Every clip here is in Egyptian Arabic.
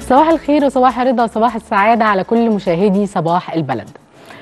صباح الخير وصباح الرضا وصباح السعادة على كل مشاهدي صباح البلد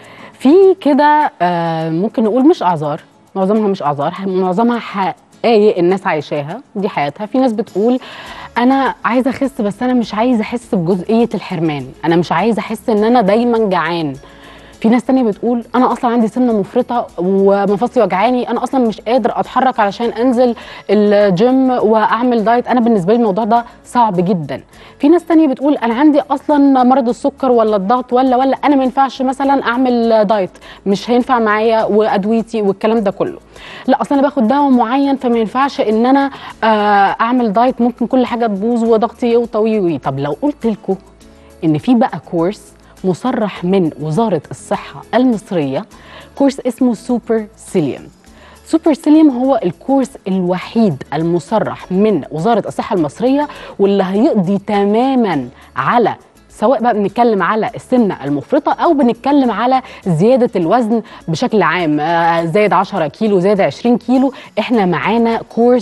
في كده آه، ممكن نقول مش أعذار معظمها مش أعذار معظمها حقائق الناس عايشاها دي حياتها في ناس بتقول أنا عايزة أخس بس أنا مش عايزة أحس بجزئية الحرمان أنا مش عايزة أحس إن أنا دايما جعان في ناس تانية بتقول انا اصلا عندي سمنه مفرطه ومفاصلي وجعاني انا اصلا مش قادر اتحرك علشان انزل الجيم واعمل دايت انا بالنسبه لي الموضوع ده صعب جدا في ناس تانية بتقول انا عندي اصلا مرض السكر ولا الضغط ولا ولا انا ما ينفعش مثلا اعمل دايت مش هينفع معايا وادويتي والكلام ده كله لا اصلا انا باخد دواء معين فما ينفعش ان انا آه، اعمل دايت ممكن كل حاجه تبوظ وضغطي يوطى وي وي طب لو قلت لكم ان في بقى كورس مصرح من وزارة الصحة المصرية كورس اسمه سوبر سيليوم سوبر سيليوم هو الكورس الوحيد المصرح من وزارة الصحة المصرية واللي هيقضي تماما على سواء بقى بنتكلم على السمنة المفرطة أو بنتكلم على زيادة الوزن بشكل عام آه، زايد 10 كيلو زايد 20 كيلو احنا معانا كورس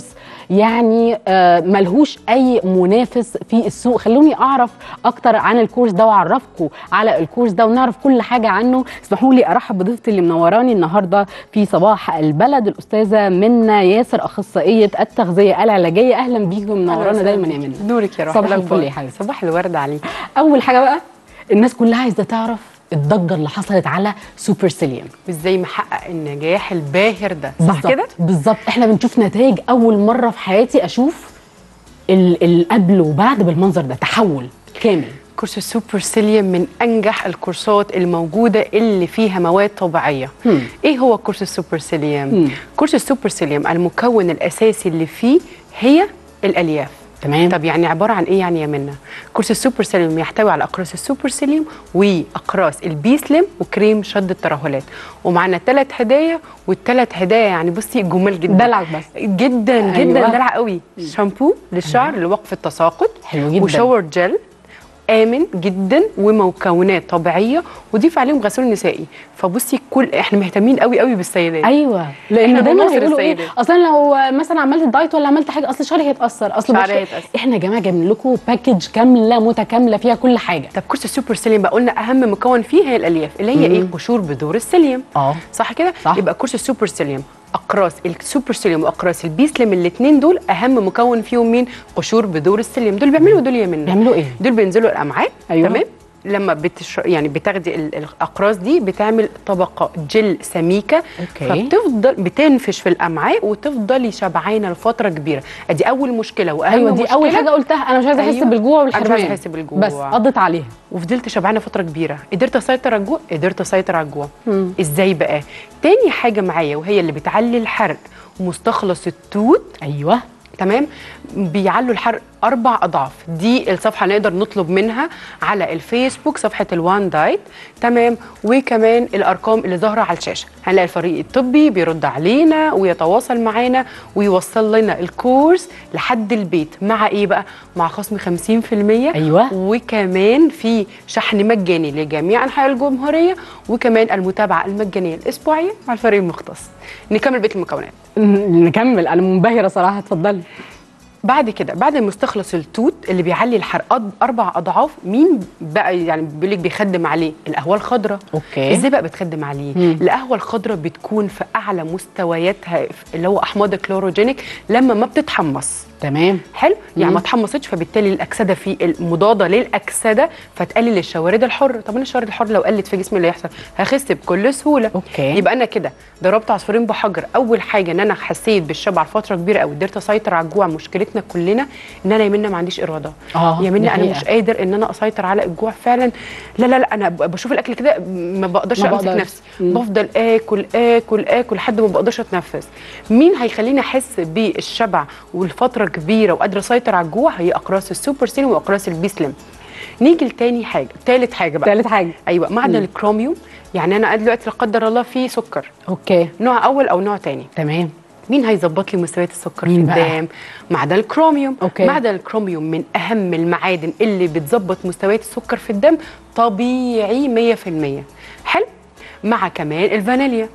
يعني آه، ملهوش اي منافس في السوق خلوني اعرف اكتر عن الكورس ده واعرفكم على الكورس ده ونعرف كل حاجه عنه اسمحوا لي ارحب بضيفتي اللي منوراني النهارده في صباح البلد الاستاذه منى ياسر اخصائيه التغذيه العلاجيه اهلا بيكم منورانا دايما يا منى نورك يا روح صباح الأخبار. الفل يا حبيبتي. صباح الورد عليك اول حاجه بقى الناس كلها عايزه تعرف الضجه اللي حصلت على سوبر سيليوم ازاي محقق النجاح الباهر ده صح بالظبط كده بالظبط احنا بنشوف نتائج اول مره في حياتي اشوف ال- القبل وبعد بالمنظر ده تحول كامل كورس السوبر سيليوم من انجح الكورسات الموجوده اللي فيها مواد طبيعيه هم. ايه هو كورس السوبر سيليوم هم. كورس السوبر سيليوم المكون الاساسي اللي فيه هي الالياف تمام طب يعني عباره عن ايه يعني يا منى كورس السوبر سيليوم يحتوي على اقراص السوبر سيليوم واقراص البي سليم وكريم شد الترهلات ومعانا ثلاث هدايا والثلاث هدايا يعني بصي جمال جدا دلعك بس جدا أيوة. جدا دلع قوي شامبو للشعر لوقف التساقط حلو جدا وشاور جل امن جدا ومكونات طبيعيه وضيف عليهم غسول نسائي فبصي كل احنا مهتمين قوي قوي بالسيدات ايوه لان إحنا دايما بننصر هيقولوا ايه السيدات. اصلا لو مثلا عملت دايت ولا عملت حاجه اصل شعري هيتاثر اصل شعري بش- هيتأثر. احنا يا جماعه جايبين لكم باكج كامله متكامله فيها كل حاجه طب كورس السوبر سيليوم بقى قلنا اهم مكون فيه هي الالياف اللي هي ايه قشور بذور السيليوم اه صح كده صح. يبقى كورس السوبر سيليوم اقراص السوبر سيليوم واقراص البيسليم الاثنين دول اهم مكون فيهم مين قشور بذور السيليوم دول بيعملوا دول يا منى بيعملوا ايه دول بينزلوا الامعاء أيوة. تمام لما بتش... يعني بتاخدي ال- الاقراص دي بتعمل طبقه جل سميكه أوكي. فبتفضل بتنفش في الامعاء وتفضلي شبعانه لفتره كبيره ادي اول مشكله واهم ايوه دي مشكلة اول حاجه قلتها انا مش عايزه احس أيوة. بالجوع أنا مش والحرمان عايزة أحس بالجوع. بس قضت عليها وفضلت شبعانه فتره كبيره قدرت اسيطر على الجوع قدرت اسيطر على الجوع مم. ازاي بقى تاني حاجه معايا وهي اللي بتعلي الحرق ومستخلص التوت ايوه تمام بيعلوا الحرق اربع اضعاف دي الصفحه نقدر نطلب منها على الفيسبوك صفحه الوان دايت تمام وكمان الارقام اللي ظاهره على الشاشه هنلاقي الفريق الطبي بيرد علينا ويتواصل معانا ويوصل لنا الكورس لحد البيت مع ايه بقى مع خصم 50% أيوة. وكمان في شحن مجاني لجميع انحاء الجمهوريه وكمان المتابعه المجانيه الاسبوعيه مع الفريق المختص نكمل بقيه المكونات نكمل انا منبهره صراحه اتفضلي بعد كده بعد ما استخلص التوت اللي بيعلي الحرق أض- اربع اضعاف مين بقى يعني بيقول لك بيخدم عليه القهوه الخضراء اوكي ازاي بقى بتخدم عليه مم. القهوه الخضراء بتكون في اعلى مستوياتها اللي هو احماض الكلوروجينيك لما ما بتتحمص تمام حلو يعني مم. ما اتحمصتش فبالتالي الاكسده في المضاده للاكسده فتقلل الشوارد الحره طب انا الشوارد الحره لو قلت في جسمي اللي هيحصل هخس بكل سهوله اوكي يبقى انا كده ضربت عصفورين بحجر اول حاجه ان انا حسيت بالشبع لفتره كبيره قوي قدرت اسيطر على الجوع مشكلتنا كلنا ان انا يا منى ما عنديش اراده اه يا دي منى انا حقيقة. مش قادر ان انا اسيطر على الجوع فعلا لا لا لا انا ب- بشوف الاكل كده ما بقدرش ما امسك بقدرش. نفسي مم. بفضل اكل اكل اكل لحد ما بقدرش اتنفس مين هيخليني احس بالشبع والفتره كبيره وقادره اسيطر على الجوع هي اقراص السوبر سيليوم واقراص البيسلم نيجي لتاني حاجه تالت حاجه بقى ثالث حاجه ايوه معدن مم. الكروميوم يعني انا دلوقتي لا قدر الله في سكر اوكي نوع اول او نوع تاني تمام مين هيظبط لي مستويات السكر مين في بقى؟ الدم معدن الكروميوم أوكي. معدن الكروميوم من اهم المعادن اللي بتظبط مستويات السكر في الدم طبيعي 100% حلو مع كمان الفانيليا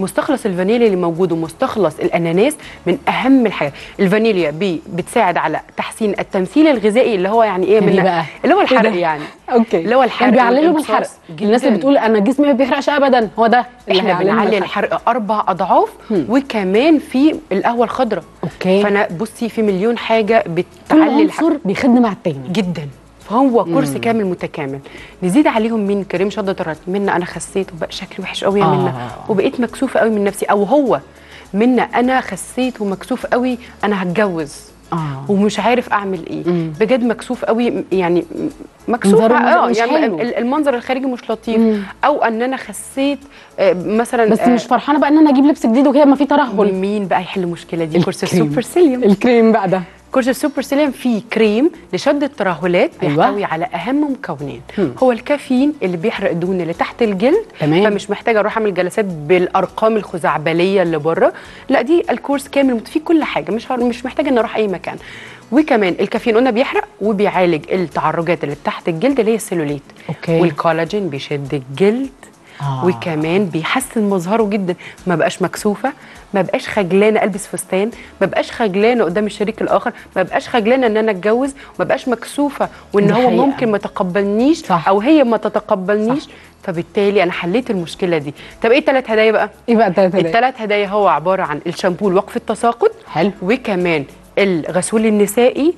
مستخلص الفانيليا اللي موجود ومستخلص الاناناس من اهم الحاجات الفانيليا بي بتساعد على تحسين التمثيل الغذائي اللي هو يعني ايه يعني من بقى؟ اللي هو إيه الحرق ده؟ يعني اوكي اللي هو الحرق يعني بيعللوا من والإمتصاص الحرق الناس اللي جداً. بتقول انا جسمي ما بيحرقش ابدا هو ده اللي احنا هيعللنا من بنعلي الحرق. الحرق اربع اضعاف وكمان في القهوه الخضراء اوكي فانا بصي في مليون حاجه كل بتعلي الحرق عنصر بيخدم على التاني جدا فهو كورس كامل متكامل نزيد عليهم مين كريم شده الرد منا انا خسيت وبقى شكلي وحش قوي يا آه. منا وبقيت مكسوفه قوي من نفسي او هو منا انا خسيت ومكسوف قوي انا هتجوز اه ومش عارف اعمل ايه مم. بجد مكسوف قوي م- يعني م- مكسوف منظره اه مش يعني حلو. ال- المنظر الخارجي مش لطيف مم. او ان انا خسيت آه، مثلا بس آه، مش فرحانه بقى ان انا اجيب لبس جديد وكده ما في ترهل مين بقى يحل المشكله دي كورس الكريم. السوبر سيليوم الكريم بقى ده كورس السوبر سيليوم فيه كريم لشد الترهلات أيوة. بيحتوي على اهم مكونين هم. هو الكافيين اللي بيحرق الدهون اللي تحت الجلد تمام. فمش محتاجه اروح اعمل جلسات بالارقام الخزعبليه اللي بره لا دي الكورس كامل فيه كل حاجه مش هر- مش محتاجه ان اروح اي مكان وكمان الكافيين قلنا بيحرق وبيعالج التعرجات اللي تحت الجلد اللي هي السيلوليت اوكي والكولاجين بيشد الجلد آه. وكمان بيحسن مظهره جدا ما بقاش مكسوفه ما بقاش خجلانه البس فستان ما بقاش خجلانه قدام الشريك الاخر ما بقاش خجلانه ان انا اتجوز ما بقاش مكسوفه وان دي هو حقيقة. ممكن ما تقبلنيش صح. او هي ما تتقبلنيش صح. فبالتالي انا حليت المشكله دي طب ايه الثلاث هدايا بقى ايه بقى التلاتة ده؟ الثلاث هدايا هو عباره عن الشامبو لوقف التساقط حلو وكمان الغسول النسائي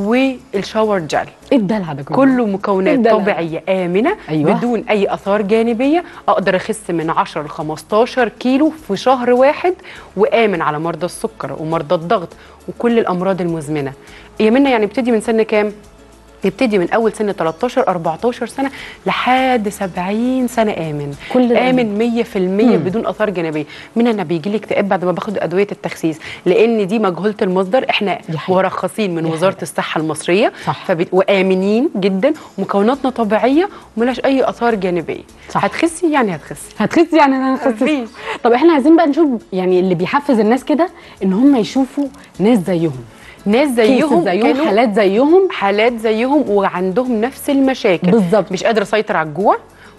والشاور جل ايه الدلع ده كله كله مكونات إيه ده؟ طبيعيه امنه أيوة. بدون اي اثار جانبيه اقدر اخس من 10 ل 15 كيلو في شهر واحد وامن على مرضى السكر ومرضى الضغط وكل الامراض المزمنه يا منا يعني بتدي من سن كام يبتدي من اول سن 13 14 سنه لحد 70 سنه امن كل ده امن 100% بدون اثار جانبيه من انا بيجي لي اكتئاب بعد ما باخد ادويه التخسيس لان دي مجهوله المصدر احنا دي حقيقة. مرخصين من دي وزاره حقيقة. الصحه المصريه صح. فبت... وامنين جدا ومكوناتنا طبيعيه وملاش اي اثار جانبيه صح. هتخسي يعني هتخسي هتخسي يعني انا هخس مفيش. طب احنا عايزين بقى نشوف يعني اللي بيحفز الناس كده ان هم يشوفوا ناس زيهم ناس زيهم زيهم زيهم كانوا حالات زيهم حالات زيهم وعندهم نفس المشاكل بالظبط. مش قادره اسيطر على الجوع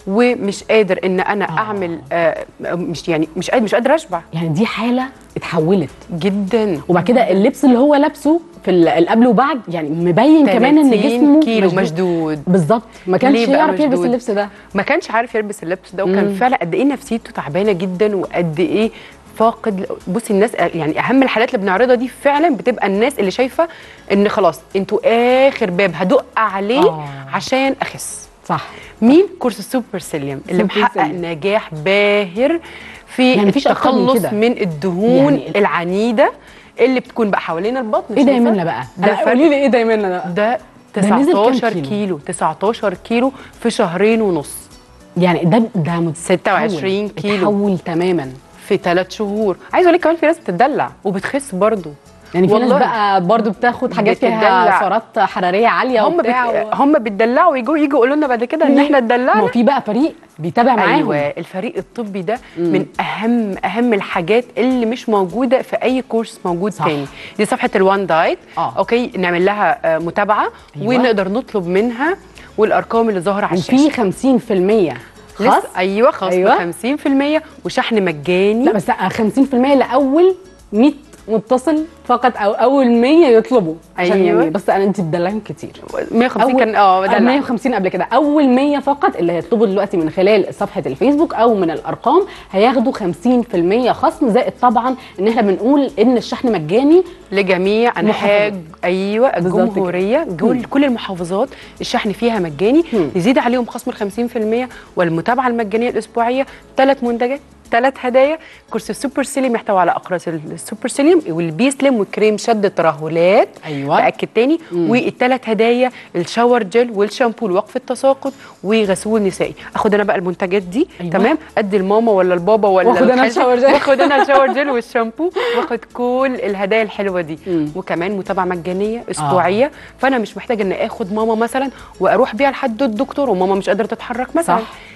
ومش قادر ان انا آه. اعمل آه مش يعني مش قادر مش قادره اشبع يعني دي حاله اتحولت جدا وبعد كده اللبس اللي هو لابسه في ال- القبل وبعد يعني مبين كمان ان 30 جسمه كيلو مشدود بالظبط ما كانش ليه بقى يعرف يلبس مشدود؟ اللبس ده ما كانش عارف يلبس اللبس ده وكان مم. فعلا قد ايه نفسيته تعبانه جدا وقد ايه فاقد بصي الناس يعني اهم الحالات اللي بنعرضها دي فعلا بتبقى الناس اللي شايفه ان خلاص انتوا اخر باب هدق عليه آه. عشان اخس صح مين كورس السوبر سيليوم اللي سوبر محقق سيليوم. نجاح باهر في يعني مفيش أكتر من التخلص كده. من الدهون يعني ال- العنيده اللي بتكون بقى حوالين البطن ايه ده شايفة؟ يمنا بقى ده ده فرق قولي لي ايه ده يمنا ده ده ده نزل كام 19 كيلو؟ كيلو 19 كيلو في شهرين ونص يعني ده ده مت- 26 كيلو. اتحول تماما في ثلاث شهور عايزه اقول لك كمان في ناس بتدلع وبتخس برضه يعني في ناس والله. بقى برضو بتاخد حاجات فيها بتدلع. سعرات حراريه عاليه هم بت... وبتاع و... هم بيتدلعوا ويجوا يجوا يقولوا لنا بعد كده ان احنا ما هو اتدلعنا في بقى فريق بيتابع معاهم ايوه الفريق الطبي ده من اهم اهم الحاجات اللي مش موجوده في اي كورس موجود صح. تاني دي صفحه الوان دايت آه. اوكي نعمل لها آه، متابعه أيوة. ونقدر نطلب منها والارقام اللي ظاهره على الشاشه وفي 50% خاص لسه ايوه خاص أيوة. أيوة. 50% وشحن مجاني لا بس لا 50% لاول 100 متصل فقط او اول 100 يطلبوا عشان أيوة. يعني بس انا انت بتدلعين كتير 150 كان اه أو بدلع 150 قبل كده اول 100 فقط اللي هيطلبوا دلوقتي من خلال صفحه الفيسبوك او من الارقام هياخدوا 50% خصم زائد طبعا ان احنا بنقول ان الشحن مجاني لجميع انحاء محافظات. ايوه بالظبط كده. الجمهوريه جول كل المحافظات الشحن فيها مجاني مم. يزيد عليهم خصم ال 50% والمتابعه المجانيه الاسبوعيه ثلاث منتجات ثلاث هدايا كورس السوبر سيليم يحتوي على اقراص السوبر سيليم والبي سليم وكريم شد ترهلات أيوة. باكد تاني والثلاث هدايا الشاور جل والشامبو لوقف التساقط وغسول نسائي اخد انا بقى المنتجات دي أيوة. تمام ادي الماما ولا البابا ولا وآخد أنا الخالة، الشاور جل. واخد انا الشاور جل والشامبو واخد كل الهدايا الحلوه دي مم. وكمان متابعه مجانيه اسبوعيه فانا مش محتاجه ان اخد ماما مثلا واروح بيها لحد الدكتور وماما مش قادره تتحرك مثلا صح.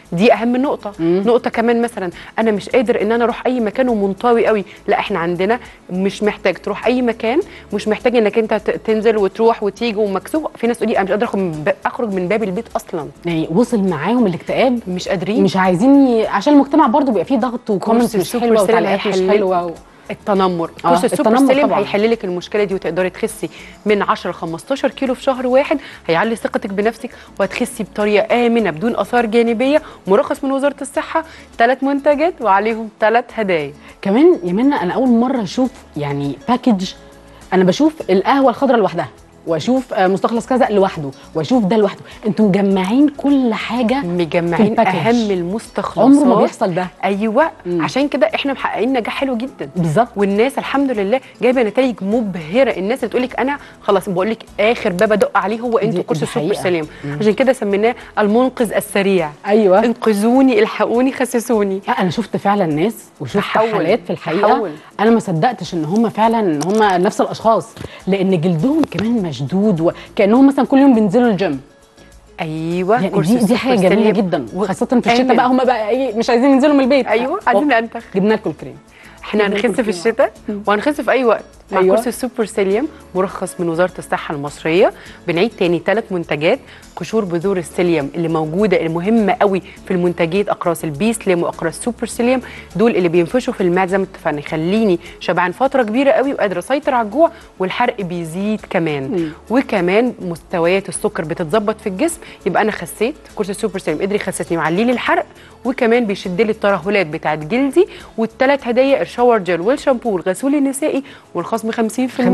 دي اهم نقطه مم. نقطه كمان مثلا انا مش قادر ان انا اروح اي مكان ومنطوي قوي لا احنا عندنا مش محتاج تروح اي مكان مش محتاج انك انت ت- تنزل وتروح وتيجي ومكسوف في ناس تقول لي انا مش قادره اخرج من ب- اخرج من باب البيت اصلا يعني وصل معاهم الاكتئاب مش قادرين مش عايزين ي... عشان المجتمع برضو بيبقى فيه ضغط وكومنتس مش السوبر حلوه سيلم وتعليقات مش هيحل- حلوه و... التنمر آه، كورس السوبر التنمر سيلم طبعاً. هيحل لك المشكله دي وتقدري تخسي من 10 ل 15 كيلو في شهر واحد هيعلي ثقتك بنفسك وهتخسي بطريقه امنه بدون اثار جانبيه مرخص من وزاره الصحه ثلاث منتجات وعليهم ثلاث هدايا كمان يا منى انا اول مره اشوف يعني باكج انا بشوف القهوه الخضراء لوحدها واشوف آه، مستخلص كذا لوحده واشوف ده لوحده انتوا مجمعين كل حاجه مجمعين الباكج. اهم المستخلصات عمره ما بيحصل ده ايوه مم. عشان كده احنا محققين نجاح حلو جدا بالظبط والناس الحمد لله جايبه نتائج مبهره الناس اللي تقول لك انا خلاص بقول لك اخر باب ادق عليه هو دي- انتوا كورس دي السوبر حقيقة. سليم مم. عشان كده سميناه المنقذ السريع ايوه انقذوني الحقوني خسسوني لا انا شفت فعلا ناس وشفت تحول. حالات في الحقيقه تحول. انا ما صدقتش ان هم فعلا ان هم نفس الاشخاص لان جلدهم كمان مشدود وكانهم مثلا كل يوم بينزلوا الجيم ايوه يعني كورس دي دي السوبر حاجه جميله سليم. جدا و- وخاصه في الشتاء آمن. بقى هم بقى ايه مش عايزين ينزلوا من البيت ايوه عايزين ننتخ جبنا لكم الكريم احنا ناكل هنخس في فيها. الشتاء وهنخس في اي وقت مع أيوة. كورس السوبر سيليوم مرخص من وزاره الصحه المصريه بنعيد تاني ثلاث منتجات قشور بذور السيليوم اللي موجوده المهمه قوي في المنتجات اقراص البي سليم واقراص سوبر سيليوم دول اللي بينفشوا في المعده زي ما اتفقنا يخليني شبعان فتره كبيره قوي وقادره اسيطر على الجوع والحرق بيزيد كمان مم. وكمان مستويات السكر بتتظبط في الجسم يبقى انا خسيت كورس السوبر سيليوم قدر يخسسني ويعلي لي الحرق وكمان بيشد لي الترهلات بتاعت جلدي والثلاث هدايا الشاور جel والشامبو والغسول النسائي والخصم 50% 50%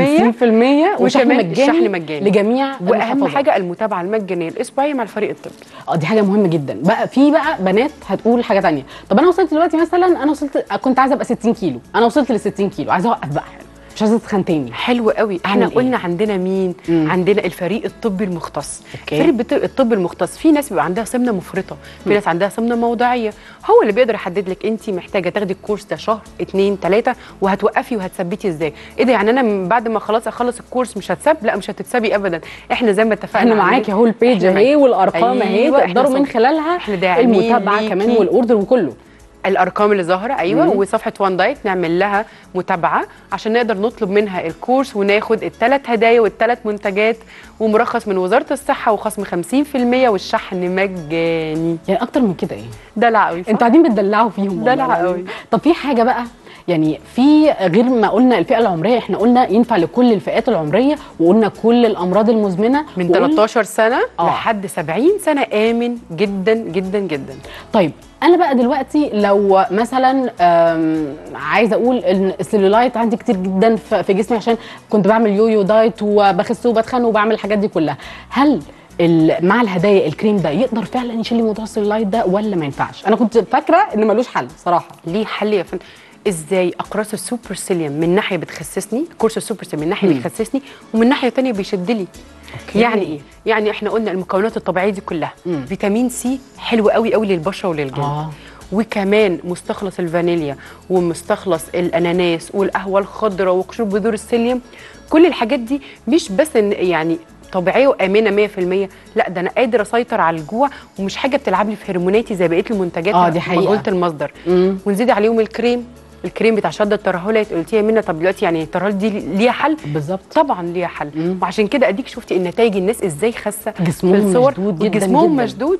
وشحن وكمان مجاني الشحن مجاني. لجميع واهم المحافظات. حاجه المتابعه المجانيه الاسبوعيه مع الفريق الطبي اه دي حاجه مهمه جدا بقى في بقى بنات هتقول حاجه تانية طب انا وصلت دلوقتي مثلا انا وصلت كنت عايزه ابقى 60 كيلو انا وصلت ل 60 كيلو عايزه اوقف بقى مش عايزه اتخن تاني حلو قوي احنا أعمل إيه؟ قلنا عندنا مين مم. عندنا الفريق الطبي المختص أوكي. فريق بت- الطب المختص في ناس بيبقى عندها سمنه مفرطه في ناس عندها سمنه موضعيه هو اللي بيقدر يحدد لك انت محتاجه تاخدي الكورس ده شهر اتنين تلاته وهتوقفي وهتثبتي ازاي ايه ده يعني انا من بعد ما خلاص اخلص الكورس مش هتساب لا مش هتتسابي ابدا احنا زي ما اتفقنا احنا عاملين- معاكي اهو البيج إحنا اهي معاكي. والارقام اهي أيوة، إحنا تقدروا من صب- خلالها إحنا داعمين المتابعه كمان ليكي. والاوردر وكله الارقام اللي ظاهره ايوه مم. وصفحه وان دايت نعمل لها متابعه عشان نقدر نطلب منها الكورس وناخد الثلاث هدايا والثلاث منتجات ومرخص من وزاره الصحه وخصم 50% والشحن مجاني يعني اكتر من كده ايه دلع قوي انتوا قاعدين بتدلعوا فيهم دلع والله قوي. طب في حاجه بقى يعني في غير ما قلنا الفئه العمريه احنا قلنا ينفع لكل الفئات العمريه وقلنا كل الامراض المزمنه من وقلنا- 13 سنه آه. لحد 70 سنه امن جدا جدا جدا طيب انا بقى دلوقتي لو مثلا آم، عايزه اقول ان السيلولايت عندي كتير جدا ف- في جسمي عشان كنت بعمل يويو دايت وبخس وبتخن وبعمل الحاجات دي كلها هل ال- مع الهدايا الكريم ده يقدر فعلا يشيل لي موضوع السيلولايت ده ولا ما ينفعش انا كنت فاكره ان ملوش حل صراحه ليه حل يا فندم ازاي اقراص السوبر سيليوم من ناحيه بتخسسني كورس السوبر سيليوم من ناحيه مم. بيخسسني ومن ناحيه تانية بيشد لي أوكي. يعني ايه يعني احنا قلنا المكونات الطبيعيه دي كلها مم. فيتامين سي حلو قوي قوي للبشره وللجلد آه. وكمان مستخلص الفانيليا ومستخلص الاناناس والقهوه الخضراء وقشور بذور السيليوم كل الحاجات دي مش بس إن يعني طبيعيه وامنه 100% لا ده انا قادر اسيطر على الجوع ومش حاجه بتلعب لي في هرموناتي زي بقيه المنتجات آه، دي حقيقة. مجهوله المصدر مم. ونزيد عليهم الكريم الكريم بتاع شد الترهلات قلتي يا منى طب دلوقتي يعني الترهلات دي ليها حل بالظبط طبعا ليها حل مم. وعشان كده اديك شفتي النتائج الناس ازاي خاسه جسمهم في الصور مشدود جداً وجسمهم جداً. مشدود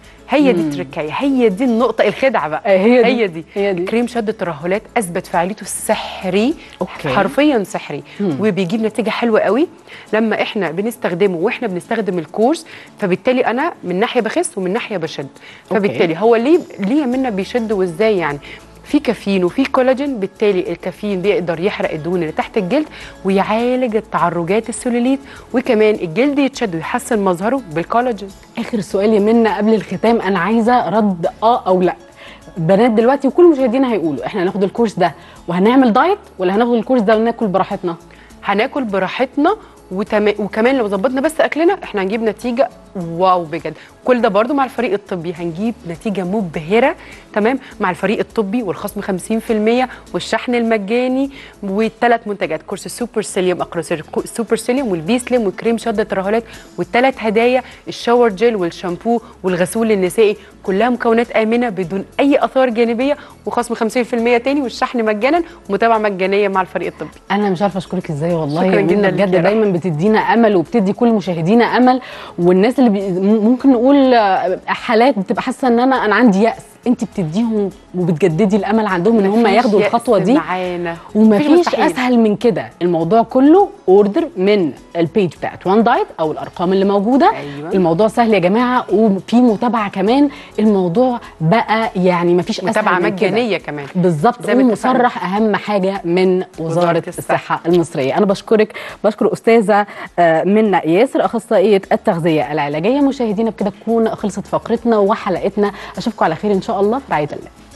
هي دي التركايه هي دي النقطه الخدعه بقى آه، هي دي. هي دي هي دي. كريم شد الترهلات اثبت فعاليته السحري أوكي. حرفيا سحري مم. وبيجيب نتيجه حلوه قوي لما احنا بنستخدمه واحنا بنستخدم الكورس فبالتالي انا من ناحيه بخس ومن ناحيه بشد أوكي. فبالتالي هو ليه ليه منا بيشد وازاي يعني في كافيين وفي كولاجين بالتالي الكافيين بيقدر يحرق الدهون اللي تحت الجلد ويعالج التعرجات السلوليت وكمان الجلد يتشد ويحسن مظهره بالكولاجين اخر سؤال يا منى قبل الختام انا عايزه رد اه او لا بنات دلوقتي وكل مشاهدينا هيقولوا احنا هناخد الكورس ده وهنعمل دايت ولا هناخد الكورس ده وناكل براحتنا هناكل براحتنا وتم... وكمان لو ظبطنا بس اكلنا احنا هنجيب نتيجه واو بجد كل ده برضو مع الفريق الطبي هنجيب نتيجه مبهره تمام مع الفريق الطبي والخصم 50% والشحن المجاني والثلاث منتجات كورس السوبر سيليوم اقراص السوبر سيليوم والبي سليم وكريم شد الترهلات والثلاث هدايا الشاور جيل والشامبو والغسول النسائي كلها مكونات امنه بدون اي اثار جانبيه وخصم 50% تاني والشحن مجانا ومتابعه مجانيه مع الفريق الطبي انا مش عارفه اشكرك ازاي والله شكراً يا جداً منى ليك يا بجد رحمة. دايما بتدينا امل وبتدي كل مشاهدينا امل والناس اللي بي ممكن نقول آه، حالات بتبقى حاسه ان انا انا عندي يأس انت بتديهم وبتجددي الامل عندهم ان هم مفيش ياخدوا يأس الخطوه دي معانا ومفيش مستحيل. اسهل من كده الموضوع كله اوردر من البيج بتاعت وان دايت او الارقام اللي موجوده أيوة. الموضوع سهل يا جماعه وفي متابعه كمان الموضوع بقى يعني مفيش اسهل متابعه من كده. مجانيه كمان بالظبط زي ما اتفقنا. ومصرح اهم حاجه من وزاره وزارة الصحه الصحة. المصريه انا بشكرك بشكر استاذه آه، منى ياسر اخصائيه التغذيه العلاجيه مشاهدينا بكده تكون خلصت فقرتنا وحلقتنا اشوفكم على خير ان شاء الله في رعايه الله